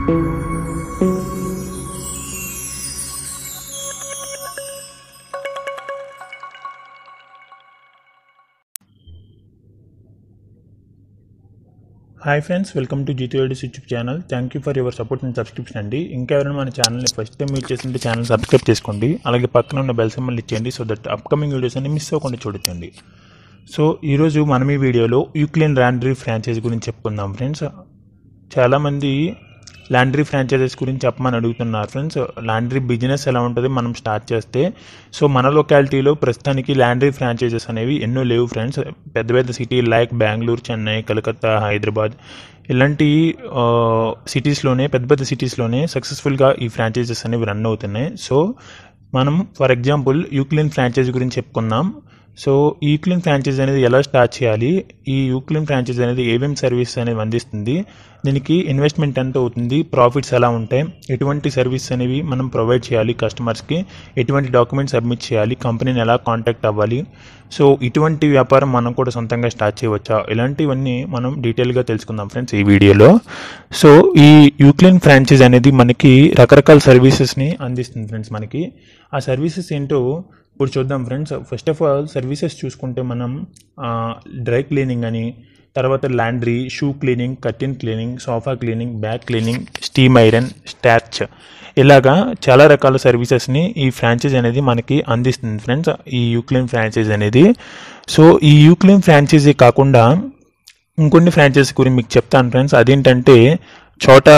hi friends welcome to జీతో ఎడిస్ YouTube channel thank you for your support and subscription అండి ఇంకా ఎవరైనా మన ఛానల్ని ఫస్ట్ టైం మీట్ చేస్తుంటే ఛానల్ సబ్స్క్రైబ్ చేసుకోండి అలాగే పక్కన ఉన్న బెల్ సింబల్ ఇచ్చేయండి సో దట్ అప్కమింగ్ వీడియోస్ అన్ని మిస్ అవ్వకుండా చూడొచ్చండి సో ఈరోజు మనం ఈ వీడియోలో యూక్లిన్ ల్యాండ్రీ ఫ్రాంచైజ్ గురించి చెప్పుకుందాం ఫ్రెండ్స్ చాలామంది లాండ్రీ ఫ్రాంచైజెస్ గురించి చెప్పమని అడుగుతున్నారు ఫ్రెండ్స్ లాండ్రీ బిజినెస్ ఎలా ఉంటుంది మనం స్టార్ట్ చేస్తే సో మన లొకాలిటీలో ప్రస్తుతానికి లాండ్రీ ఫ్రాంచైజెస్ అనేవి ఎన్నో లేవు ఫ్రెండ్స్ పెద్ద పెద్ద సిటీ లైక్ బెంగళూరు చెన్నై కలకత్తా హైదరాబాద్ ఇలాంటి సిటీస్లోనే పెద్ద పెద్ద సిటీస్లోనే సక్సెస్ఫుల్గా ఈ ఫ్రాంచైజెస్ అనేవి రన్ అవుతున్నాయి సో మనం ఫర్ ఎగ్జాంపుల్ యూక్లిన్ ఫ్రాంచైజ్ గురించి చెప్పుకుందాం సో ఈ యూక్లిన్ ఫ్రాంచైజ్ అనేది ఎలా స్టార్ట్ చేయాలి ఈ యూక్లిన్ ఫ్రాంచైజ్ అనేది ఏమేమి సర్వీస్ అనేది అందిస్తుంది దీనికి ఇన్వెస్ట్మెంట్ ఎంత అవుతుంది ప్రాఫిట్స్ ఎలా ఉంటాయి ఎటువంటి సర్వీస్ అనేవి మనం ప్రొవైడ్ చేయాలి కస్టమర్స్కి ఎటువంటి డాక్యుమెంట్స్ సబ్మిట్ చేయాలి కంపెనీని ఎలా కాంటాక్ట్ అవ్వాలి సో ఇటువంటి వ్యాపారం మనం కూడా సొంతంగా స్టార్ట్ చేయవచ్చా ఇలాంటివన్నీ మనం డీటెయిల్గా తెలుసుకుందాం ఫ్రెండ్స్ ఈ వీడియోలో సో ఈ యూక్లిన్ ఫ్రాంచైజ్ అనేది మనకి రకరకాల సర్వీసెస్ని అందిస్తుంది ఫ్రెండ్స్ మనకి ఆ సర్వీసెస్ ఏంటో ఇప్పుడు చూద్దాం friends first of all services చూసుకుంటే మనం డ్రై క్లీనింగ్ అని తర్వాత laundry shoe cleaning curtain cleaning sofa cleaning bag cleaning steam iron starch ఇలాగా చాలా రకాల సర్వీసెస్ని ఈ ఫ్రాంచైజ్ అనేది మనకి అందిస్తుంది ఫ్రెండ్స్ ఈ యూక్లిన్ ఫ్రాంచైజ్ అనేది సో ఈ యూక్లిన్ ఫ్రాంచైజీ కాకుండా ఇంకొన్ని ఫ్రాంచైజీ గురించి మీకు చెప్తాను ఫ్రెండ్స్ అదేంటంటే చోట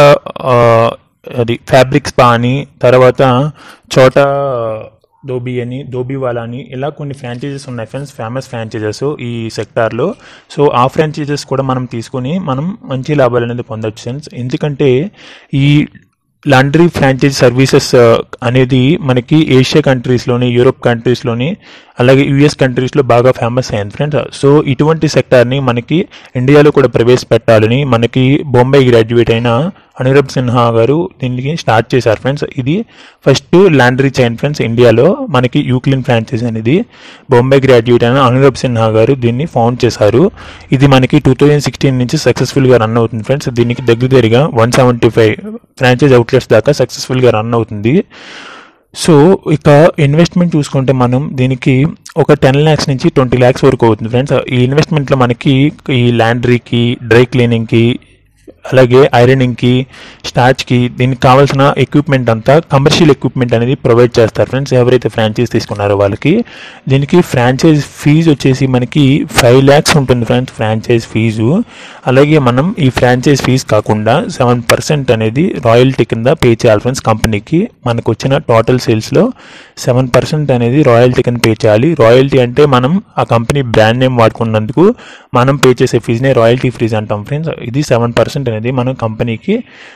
అది ఫ్యాబ్రిక్ స్పా అని తర్వాత చోట దోబీ అని దోబీవాలా అని ఇలా కొన్ని ఫ్రాంచైజెస్ ఉన్నాయి ఫ్రెండ్స్ ఫేమస్ ఫ్రాంచైజెస్ ఈ సెక్టార్లో సో ఆ ఫ్రాంచైజెస్ కూడా మనం తీసుకొని మనం మంచి లాభాలు అనేది పొందొచ్చు ఫ్రెండ్స్ ఎందుకంటే ఈ లాండ్రీ ఫ్రాంచైజ్ సర్వీసెస్ అనేది మనకి ఏషియా కంట్రీస్లోని యూరోప్ కంట్రీస్లోని అలాగే యుఎస్ కంట్రీస్లో బాగా ఫేమస్ అయింది ఫ్రెండ్స్ సో ఇటువంటి సెక్టార్ని మనకి ఇండియాలో కూడా ప్రవేశపెట్టాలని మనకి బొంబాయి గ్రాడ్యుయేట్ అయిన అనురబ్ సిన్హా గారు దీనికి స్టార్ట్ చేశారు ఫ్రెండ్స్ ఇది ఫస్ట్ లాండ్రీ చైన్ ఫ్రెండ్స్ ఇండియాలో మనకి యూక్లిన్ ఫ్రాంచైజ్ అనేది బొంబాయి గ్రాడ్యుయేట్ అయిన అనురబ్ సిన్హా గారు దీన్ని ఫౌండ్ చేశారు ఇది మనకి టూ థౌజండ్ సిక్స్టీన్ నుంచి సక్సెస్ఫుల్గా రన్ అవుతుంది ఫ్రెండ్స్ దీనికి దగ్గర దగ్గరగా one seventy five franchise outlets దాకా సక్సెస్ఫుల్గా రన్ అవుతుంది సో ఇక ఇన్వెస్ట్మెంట్ చూసుకుంటే మనం దీనికి ఒక టెన్ ల్యాక్స్ నుంచి ట్వంటీ ల్యాక్స్ వరకు అవుతుంది ఫ్రెండ్స్ ఈ ఇన్వెస్ట్మెంట్లో మనకి ఈ ల్యాండ్రీకి డ్రై క్లీనింగ్కి అలాగే ఐరనింగ్కి స్టాచ్కి దీనికి కావాల్సిన ఎక్విప్మెంట్ అంతా కమర్షియల్ ఎక్విప్మెంట్ అనేది ప్రొవైడ్ చేస్తారు ఫ్రెండ్స్ ఎవరైతే ఫ్రాంచైజ్ తీసుకున్నారో వాళ్ళకి దీనికి ఫ్రాంచైజ్ ఫీజు వచ్చేసి మనకి ఫైవ్ ల్యాక్స్ ఉంటుంది ఫ్రెండ్స్ ఫ్రాంచైజ్ ఫీజు అలాగే మనం ఈ ఫ్రాంచైజ్ ఫీజు కాకుండా సెవెన్ పర్సెంట్ అనేది రాయల్టీ కింద పే చేయాలి ఫ్రెండ్స్ కంపెనీకి మనకు వచ్చిన టోటల్ సేల్స్లో సెవెన్ పర్సెంట్ అనేది రాయల్టీ కింద పే చేయాలి రాయల్టీ అంటే మనం ఆ కంపెనీ బ్రాండ్ నేమ్ వాడుకున్నందుకు మనం పే చేసే ఫీజునే రాయల్టీ ఫీజ్ అంటాం ఫ్రెండ్స్ ఇది సెవెన్ పర్సెంట్ అనేది మనం కంపెనీకి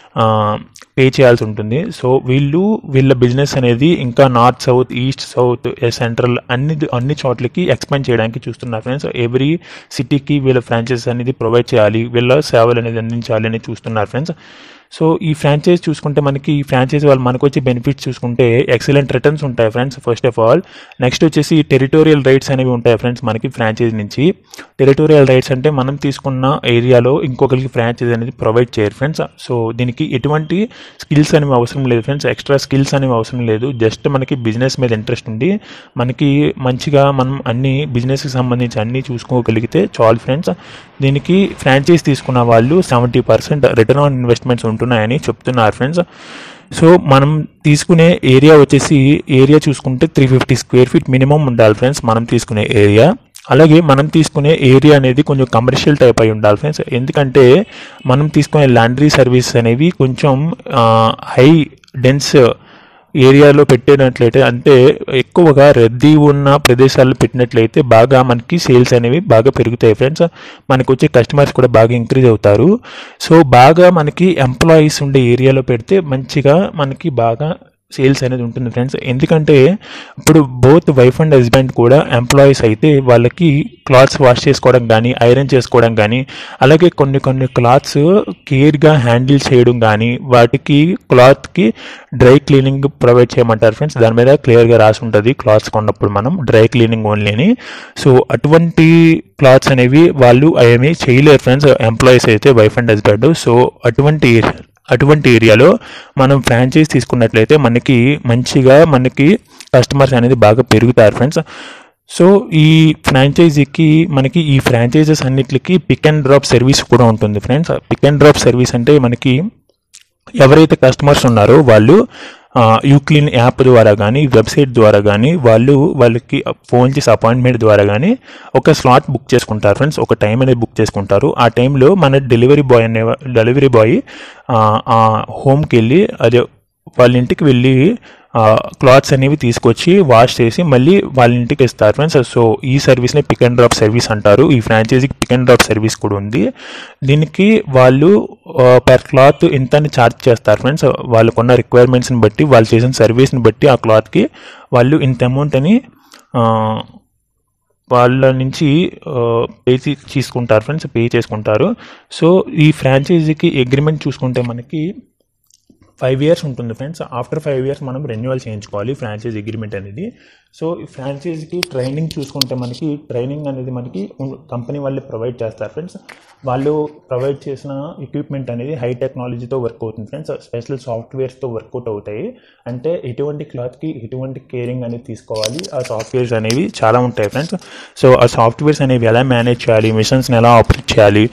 పే చేయాల్సి ఉంటుంది సో వీళ్ళు వీళ్ళ బిజినెస్ అనేది ఇంకా north south east south central అన్ని అన్ని చోట్లకి ఎక్స్పాండ్ చేయడానికి చూస్తున్నారు ఫ్రెండ్స్ ఎవ్రీ సిటీకి వీళ్ళ ఫ్రాంచైజెస్ అనేది ప్రొవైడ్ చేయాలి వీళ్ళ సేవలు అనేది అందించాలి అని చూస్తున్నారు ఫ్రెండ్స్ సో ఈ ఫ్రాంచైజ్ చూసుకుంటే మనకి ఈ ఫ్రాంచైజ్ వాళ్ళు మనకు వచ్చే బెనిఫిట్స్ చూసుకుంటే ఎక్సలెంట్ రిటర్న్స్ ఉంటాయి friends first of all next వచ్చేసి టెరిటోరియల్ రైట్స్ అనేవి ఉంటాయి ఫ్రెండ్స్ మనకి ఫ్రాంచైజ్ నుంచి టెరిటోరియల్ రైట్స్ అంటే మనం తీసుకున్న ఏరియాలో ఇంకొకరికి ఫ్రాంచైజ్ అనేది ప్రొవైడ్ చేయరు ఫ్రెండ్స్ సో దీనికి ఎటువంటి స్కిల్స్ అనేవి అవసరం లేదు ఫ్రెండ్స్ ఎక్స్ట్రా స్కిల్స్ అనేవి అవసరం లేదు జస్ట్ మనకి బిజినెస్ మీద ఇంట్రెస్ట్ ఉండి మనకి మంచిగా మనం అన్ని బిజినెస్కి సంబంధించి అన్నీ చూసుకోగలిగితే చాలు ఫ్రెండ్స్ దీనికి ఫ్రాంచైజ్ తీసుకున్న వాళ్ళు seventy percent return on investments ఉంటున్నాయని చెప్తున్నారు ఫ్రెండ్స్ సో మనం తీసుకునే ఏరియా వచ్చేసి ఏరియా చూసుకుంటే three fifty square feet minimum ఉండాలి ఫ్రెండ్స్ మనం తీసుకునే ఏరియా అలాగే మనం తీసుకునే ఏరియా అనేది కొంచెం కమర్షియల్ టైప్ అయి ఉండాలి ఫ్రెండ్స్ ఎందుకంటే మనం తీసుకునే లాండ్రీ సర్వీస్ అనేవి కొంచెం హై డెన్స్ ఏరియాలో పెట్టినట్లయితే అంటే ఎక్కువగా రద్దీ ఉన్న ప్రదేశాల్లో పెట్టినట్లయితే బాగా మనకి సేల్స్ అనేవి బాగా పెరుగుతాయి ఫ్రెండ్స్ మనకు వచ్చే కస్టమర్స్ కూడా బాగా ఇంక్రీజ్ అవుతారు సో బాగా మనకి ఎంప్లాయీస్ ఉండే ఏరియాలో పెడితే మంచిగా మనకి బాగా సేల్స్ అనేది ఉంటుంది ఫ్రెండ్స్ ఎందుకంటే ఇప్పుడు బోత్ వైఫ్ అండ్ హస్బెండ్ కూడా ఎంప్లాయీస్ అయితే వాళ్ళకి క్లాత్స్ వాష్ చేసుకోవడం కానీ ఐరన్ చేసుకోవడం కానీ అలాగే కొన్ని కొన్ని క్లాత్స్ కేర్గా హ్యాండిల్ చేయడం కానీ వాటికి క్లాత్కి డ్రై క్లీనింగ్ ప్రొవైడ్ చేయమంటారు ఫ్రెండ్స్ దాని మీద క్లియర్గా రాసి ఉంటుంది క్లాత్స్ కొన్నప్పుడు మనం డ్రై క్లీనింగ్ ఓన్లీ అని సో అటువంటి క్లాత్స్ అనేవి వాళ్ళు ఏమీ చేయలేరు ఫ్రెండ్స్ ఎంప్లాయీస్ అయితే వైఫ్ అండ్ హస్బెండ్ సో అటువంటి అటువంటి ఏరియాలో మనం ఫ్రాంచైజ్ తీసుకున్నట్లయితే మనకి మంచిగా మనకి కస్టమర్స్ అనేది బాగా పెరుగుతారు ఫ్రెండ్స్ సో ఈ ఫ్రాంచైజీకి మనకి ఈ ఫ్రాంచైజెస్ అన్నిటికి పిక్ అండ్ డ్రాప్ సర్వీస్ కూడా ఉంటుంది friends pick and drop service అంటే మనకి ఎవరైతే కస్టమర్స్ ఉన్నారో వాళ్ళు యూక్లీన్ యాప్ ద్వారా కానీ వెబ్సైట్ ద్వారా కానీ వాళ్ళు వాళ్ళకి ఫోన్ చేసి అపాయింట్మెంట్ ద్వారా కానీ ఒక స్లాట్ బుక్ చేసుకుంటారు ఫ్రెండ్స్ ఒక టైం అనేది బుక్ చేసుకుంటారు ఆ టైంలో మన డెలివరీ బాయ్ అనే డెలివరీ బాయ్ ఆ హోమ్కి వెళ్ళి అదే వాళ్ళ ఇంటికి వెళ్ళి క్లాత్స్ అనేవి తీసుకొచ్చి వాష్ చేసి మళ్ళీ వాళ్ళ ఇంటికి ఇస్తారు ఫ్రెండ్స్ సో ఈ సర్వీస్ని పిక్ అండ్ డ్రాప్ సర్వీస్ అంటారు ఈ ఫ్రాంచైజీకి పిక్ అండ్ డ్రాప్ సర్వీస్ కూడా ఉంది దీనికి వాళ్ళు పర్ క్లాత్ ఇంత అని ఛార్జ్ చేస్తారు ఫ్రెండ్స్ వాళ్ళకున్న రిక్వైర్మెంట్స్ని బట్టి వాళ్ళు చేసిన సర్వీస్ని బట్టి ఆ క్లాత్కి వాళ్ళు ఇంత అమౌంట్ అని ఆ, వాళ్ళ నుంచి పే తీసుకుంటారు ఫ్రెండ్స్ పే చేసుకుంటారు సో ఈ ఫ్రాంచైజీకి అగ్రిమెంట్ చూసుకుంటే మనకి ఫైవ్ ఇయర్స్ ఉంటుంది ఫ్రెండ్స్ ఆఫ్టర్ ఫైవ్ ఇయర్స్ మనం రెన్యువల్ చేయించుకోవాలి ఫ్రాంచైజ్ అగ్రిమెంట్ అనేది సో ఈ ఫ్రాంచైజీకి ట్రైనింగ్ చూసుకుంటే మనకి ట్రైనింగ్ అనేది మనకి కంపెనీ వాళ్ళే ప్రొవైడ్ చేస్తారు ఫ్రెండ్స్ వాళ్ళు ప్రొవైడ్ చేసిన ఎక్విప్మెంట్ అనేది హై టెక్నాలజీతో వర్క్ అవుతుంది ఫ్రెండ్స్ స్పెషల్ సాఫ్ట్వేర్స్తో వర్కౌట్ అవుతాయి అంటే ఎటువంటి క్లాత్కి ఎటువంటి కేరింగ్ అనేది తీసుకోవాలి ఆ సాఫ్ట్వేర్స్ అనేవి చాలా ఉంటాయి ఫ్రెండ్స్ సో ఆ సాఫ్ట్వేర్స్ అనేవి ఎలా మేనేజ్ చేయాలి మిషన్స్ని ఎలా ఆపరేట్ చేయాలి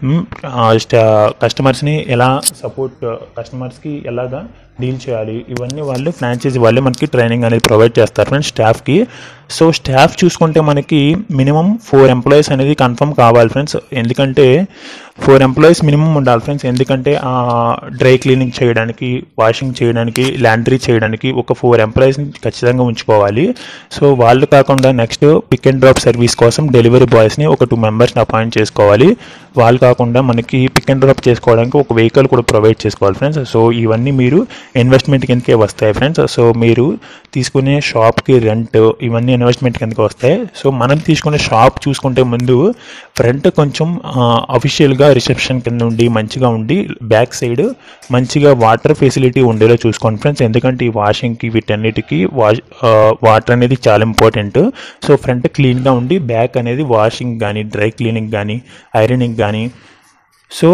కస్టమర్స్ని ఎలా సపోర్ట్ కస్టమర్స్కి ఎలాగా డీల్ చేయాలి ఇవన్నీ వాళ్ళు ఫ్రాంచైజీ వాళ్ళే మనకి ట్రైనింగ్ అనేది ప్రొవైడ్ చేస్తారు ఫ్రెండ్స్ స్టాఫ్కి సో స్టాఫ్ చూసుకుంటే మనకి మినిమం ఫోర్ ఎంప్లాయీస్ అనేది కన్ఫర్మ్ కావాలి ఫ్రెండ్స్ ఎందుకంటే ఫోర్ ఎంప్లాయీస్ మినిమం ఉండాలి ఫ్రెండ్స్ ఎందుకంటే డ్రై క్లీనింగ్ చేయడానికి వాషింగ్ చేయడానికి లాండ్రీ చేయడానికి ఒక ఫోర్ ఎంప్లాయీస్ని ఖచ్చితంగా ఉంచుకోవాలి సో వాళ్ళు కాకుండా next pick and drop service కోసం డెలివరీ బాయ్స్ని ఒక టూ మెంబర్స్ని అపాయింట్ చేసుకోవాలి వాళ్ళు కాకుండా మనకి పిక్ అండ్ డ్రాప్ చేసుకోవడానికి ఒక వెహికల్ కూడా ప్రొవైడ్ చేసుకోవాలి ఫ్రెండ్స్ సో ఇవన్నీ మీరు ఇన్వెస్ట్మెంట్ కిందకే వస్తాయి ఫ్రెండ్స్ సో మీరు తీసుకునే షాప్కి రెంట్ ఇవన్నీ ఇన్వెస్ట్మెంట్ కిందకి వస్తాయి సో మనం తీసుకునే షాప్ చూసుకుంటే ముందు ఫ్రంట్ కొంచెం అఫీషియల్గా రిసెప్షన్ కింద ఉండి మంచిగా ఉండి బ్యాక్ సైడ్ మంచిగా వాటర్ ఫెసిలిటీ ఉండేలా చూసుకోండి ఫ్రెండ్స్ ఎందుకంటే ఈ వాషింగ్కి వీటన్నిటికీ వాష్ వాటర్ అనేది చాలా ఇంపార్టెంట్ సో ఫ్రంట్ క్లీన్గా ఉండి బ్యాక్ అనేది వాషింగ్ కానీ డ్రై క్లీనింగ్ కానీ ఐరనింగ్ కానీ సో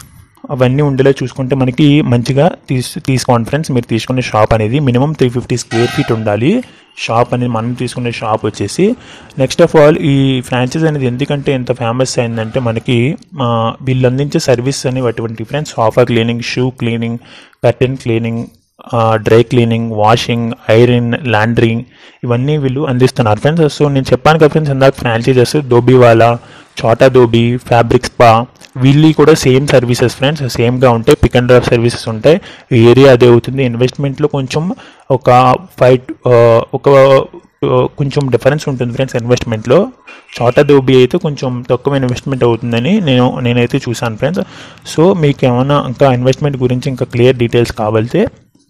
అవన్నీ ఉండేలా చూసుకుంటే మనకి మంచిగా తీసు తీసుకోండి ఫ్రెండ్స్ మీరు తీసుకునే షాప్ అనేది minimum three fifty square feet ఉండాలి షాప్ అనేది మనం తీసుకునే షాప్ వచ్చేసి నెక్స్ట్ ఆఫ్ ఆల్ ఈ ఫ్రాంచైజ్ అనేది ఎందుకంటే ఎంత ఫేమస్ అయిందంటే మనకి ఆ, వీళ్ళు అందించే సర్వీస్ అనేవి అటువంటి friends sofa cleaning shoe cleaning curtain cleaning dry cleaning washing iron laundering ఇవన్నీ వీళ్ళు అందిస్తున్నారు ఫ్రెండ్స్ సో నేను చెప్పాను కదా ఫ్రెండ్స్ ఇందాక ఫ్రాంచైజెస్ దోబీవాలా చోటా దోబీ ఫ్యాబ్రిక్ స్పా వీళ్ళు కూడా సేమ్ సర్వీసెస్ ఫ్రెండ్స్ సేమ్గా ఉంటాయి పిక్ అండ్ డ్రాప్ సర్వీసెస్ ఉంటాయి ఏరియా అదే అవుతుంది ఇన్వెస్ట్మెంట్లో కొంచెం ఒక ఫైవ్ ఒక ఆ, కొంచెం డిఫరెన్స్ ఉంటుంది ఫ్రెండ్స్ ఇన్వెస్ట్మెంట్లో చోటా దోబీ అయితే కొంచెం తక్కువ ఇన్వెస్ట్మెంట్ అవుతుందని నేను నేనైతే చూశాను ఫ్రెండ్స్ సో మీకు ఏమైనా ఇంకా ఇన్వెస్ట్మెంట్ గురించి ఇంకా క్లియర్ డీటెయిల్స్ కావాలితే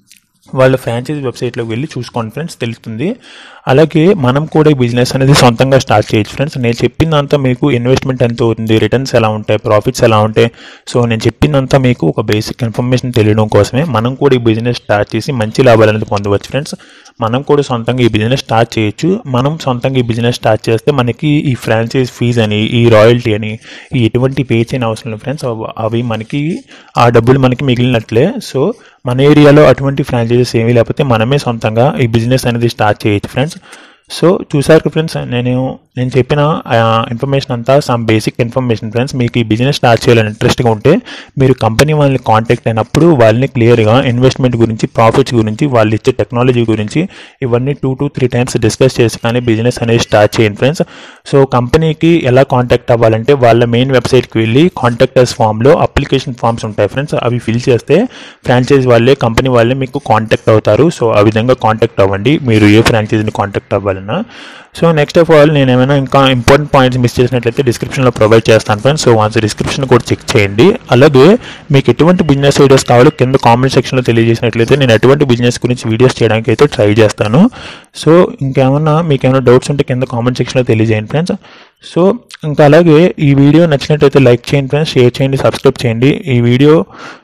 వాళ్ళ ఫ్రాంచైజీ వెబ్సైట్లోకి వెళ్ళి చూసుకోండి ఫ్రెండ్స్ తెలుస్తుంది అలాగే మనం కూడా ఈ బిజినెస్ అనేది సొంతంగా స్టార్ట్ చేయొచ్చు ఫ్రెండ్స్ నేను చెప్పిందంతా మీకు ఇన్వెస్ట్మెంట్ ఎంత అవుతుంది రిటర్న్స్ ఎలా ఉంటాయి ప్రాఫిట్స్ ఎలా ఉంటాయి సో నేను చెప్పిందంతా మీకు ఒక బేసిక్ ఇన్ఫర్మేషన్ తెలియడం కోసమే మనం కూడా ఈ బిజినెస్ స్టార్ట్ చేసి మంచి లాభాలు అనేది పొందవచ్చు ఫ్రెండ్స్ మనం కూడా సొంతంగా ఈ బిజినెస్ స్టార్ట్ చేయొచ్చు మనం సొంతంగా ఈ బిజినెస్ స్టార్ట్ చేస్తే మనకి ఈ ఫ్రాంచైజ్ ఫీజ్ అని ఈ రాయల్టీ అని ఈ ఎటువంటి పే చేయని అవసరం లేదు ఫ్రెండ్స్ అవ- అవి మనకి ఆ డబ్బులు మనకి మిగిలినట్లే సో మన ఏరియాలో అటువంటి ఫ్రాంచైజెస్ ఏమీ లేకపోతే మనమే సొంతంగా ఈ బిజినెస్ అనేది స్టార్ట్ చేయొచ్చు ఫ్రెండ్స్ సో చూసారు ఫ్రెండ్స్ నేను నేను చెప్పిన ఇన్ఫర్మేషన్ అంతా సమ్ బేసిక్ ఇన్ఫర్మేషన్ ఫ్రెండ్స్ మీకు ఈ బిజినెస్ స్టార్ట్ చేయాలని ఇంట్రెస్ట్గా ఉంటే మీరు కంపెనీ వాళ్ళని కాంటాక్ట్ అయినప్పుడు వాళ్ళని క్లియర్గా ఇన్వెస్ట్మెంట్ గురించి ప్రాఫిట్స్ గురించి వాళ్ళు ఇచ్చే టెక్నాలజీ గురించి ఇవన్నీ two to three times discuss చేసి కానీ బిజినెస్ అనేది స్టార్ట్ చేయండి ఫ్రెండ్స్ సో కంపెనీకి ఎలా కాంటాక్ట్ అవ్వాలంటే వాళ్ళ మెయిన్ వెబ్సైట్కి వెళ్ళి కాంటాక్టర్స్ ఫామ్లో అప్లికేషన్ ఫామ్స్ ఉంటాయి ఫ్రెండ్స్ అవి ఫిల్ చేస్తే ఫ్రాంచైజ్ వాళ్ళే కంపెనీ వాళ్ళే మీకు కాంటాక్ట్ అవుతారు సో ఆ విధంగా కాంటాక్ట్ అవ్వండి మీరు ఏ ఫ్రాంచైజీని కాంటాక్ట్ అవ్వాలన్నా సో నెక్స్ట్ ఆఫ్ ఆల్ నేను ఏమైనా ఇంకా ఇంపార్టెంట్ పాయింట్స్ మిస్ చేసినట్లయితే డిస్క్రిప్షన్లో ప్రొవైడ్ చేస్తాను ఫ్రెండ్స్ సో వన్స్ డిస్క్రిప్షన్ కూడా చెక్ చేయండి అలాగే మీకు ఎటువంటి బిజినెస్ ఐడియాస్ కావాలో కింద కామెంట్ సెక్షన్లో తెలియజేసినట్లయితే నేను ఎటువంటి బిజినెస్ గురించి వీడియోస్ చేయడానికి అయితే ట్రై చేస్తాను సో ఇంకేమన్నా మీకు ఏమైనా డౌట్స్ ఉంటే కింద కామెంట్ సెక్షన్లో తెలియజేయండి ఫ్రెండ్స్ సో ఇంకా అలాగే ఈ వీడియో నచ్చినట్లయితే లైక్ చేయండి ఫ్రెండ్స్ షేర్ చేయండి సబ్స్క్రైబ్ చేయండి ఈ వీడియో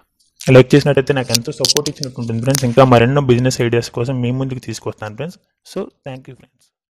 లైక్ చేసినట్టయితే నాకు ఎంతో సపోర్ట్ ఇచ్చినట్టు ఉంటుంది ఫ్రెండ్స్ ఇంకా మరెన్నో బిజినెస్ ఐడియాస్ కోసం మీ ముందుకు తీసుకొస్తాను friends so thank you friends